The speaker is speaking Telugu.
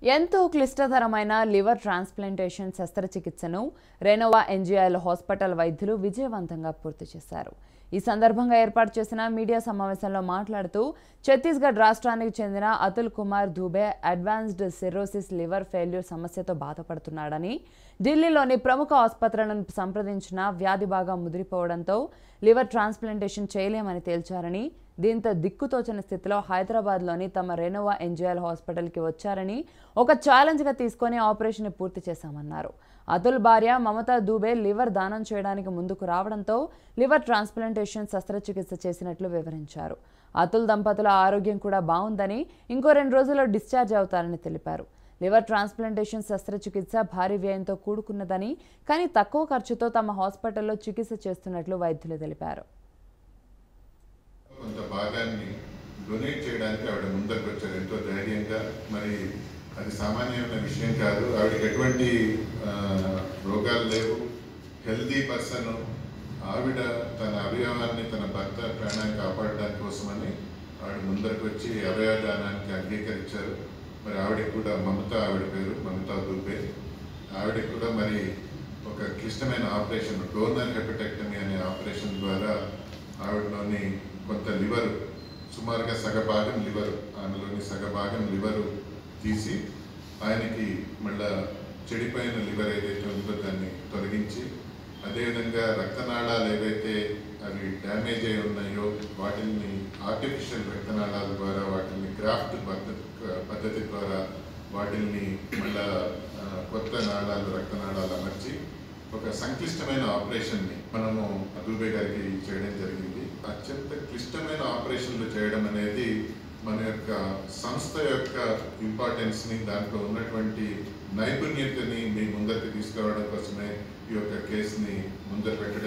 ఎంతో క్లిష్టతరమైన లివర్ ట్రాన్స్ప్లాంటేషన్ శస్త్రచికిత్సను రెనోవా ఎన్జీఐల హాస్పిటల్ వైద్యులు విజయవంతంగా పూర్తి చేశారు ఈ సందర్భంగా ఏర్పాటు చేసిన మీడియా సమావేశంలో మాట్లాడుతూ ఛత్తీస్గఢ్ రాష్ట్రానికి చెందిన Atul Kumar Dubey advanced cirrhosis liver failure సమస్యతో బాధపడుతున్నాడని ఢిల్లీలోని ప్రముఖ ఆసుపత్రులను సంప్రదించిన వ్యాధి బాగా ముదిరిపోవడంతో లివర్ ట్రాన్స్ప్లాంటేషన్ చేయలేమని తేల్చారని దీంతో దిక్కుతోచని స్థితిలో హైదరాబాద్లోని తమ రెనోవా ఎన్జిఎల్ హాస్పిటల్కి వచ్చారని ఒక ఛాలెంజ్గా తీసుకొని ఆపరేషన్ పూర్తి చేశామన్నారు అతుల్ భార్య మమతా దూబే లివర్ దానం చేయడానికి ముందుకు రావడంతో లివర్ ట్రాన్స్ప్లాంటేషన్ శస్త్రచికిత్స చేసినట్లు వివరించారు అతుల్ దంపతుల ఆరోగ్యం కూడా బాగుందని ఇంకో రెండు రోజుల్లో డిశ్చార్జ్ అవుతారని తెలిపారు లివర్ ట్రాన్స్ప్లాంటేషన్ శస్త్రచికిత్స భారీ వ్యయంతో కూడుకున్నదని కానీ తక్కువ ఖర్చుతో తమ హాస్పిటల్లో చికిత్స చేస్తున్నట్లు వైద్యులు తెలిపారు కొంత భాగాన్ని డొనేట్ చేయడానికి ఆవిడ ముందరకు వచ్చారు ఎంతో ధైర్యంగా మరి అది సామాన్యమైన విషయం కాదు ఆవిడకి ఎటువంటి ఆ, రోగాలు లేవు హెల్దీ పర్సన్ ఆవిడ తన అవయవాన్ని తన భర్త ప్రాణాన్ని కాపాడడానికి కోసమని ఆవిడ ముందరకు వచ్చి అవయవ దానానికి అంగీకరించారు మరి ఆవిడకి కూడా మమత ఆవిడ పేరు మమతా దుబ్బే ఆవిడకి కూడా మరి ఒక క్లిష్టమైన ఆపరేషన్ డోనర్ హెపటెక్టమీ అనే ఆపరేషన్ ద్వారా ఆవిడలోని కొంత లివర్ సుమారుగా సగభాగం లివర్ ఆమెలోని సగభాగం లివర్ తీసి ఆయనకి మళ్ళా చెడిపోయిన లివర్ ఏదైతే ఉందో దాన్ని తొలగించి అదేవిధంగా రక్తనాళాలు ఏవైతే అవి డ్యామేజ్ అయి ఉన్నాయో వాటిని ఆర్టిఫిషియల్ రక్తనాళాల ద్వారా వాటిని గ్రాఫ్ట్ పద్ధతి పద్ధతి ద్వారా వాటిని మళ్ళా ఆ, కొత్త నాళాలు రక్తనాళాలు అమర్చి ఒక సంక్లిష్టమైన ఆపరేషన్ని మనము దూబే గారికి చేయడం జరిగింది అత్యంత క్లిష్టమైన ఆపరేషన్లు చేయడం అనేది మన యొక్క సంస్థ యొక్క ఇంపార్టెన్స్ ని దాంట్లో ఉన్నటువంటి నైపుణ్యతని మీ ముందరికి తీసుకురావడం కోసమే ఈ యొక్క కేసుని ముందర పెట్టడం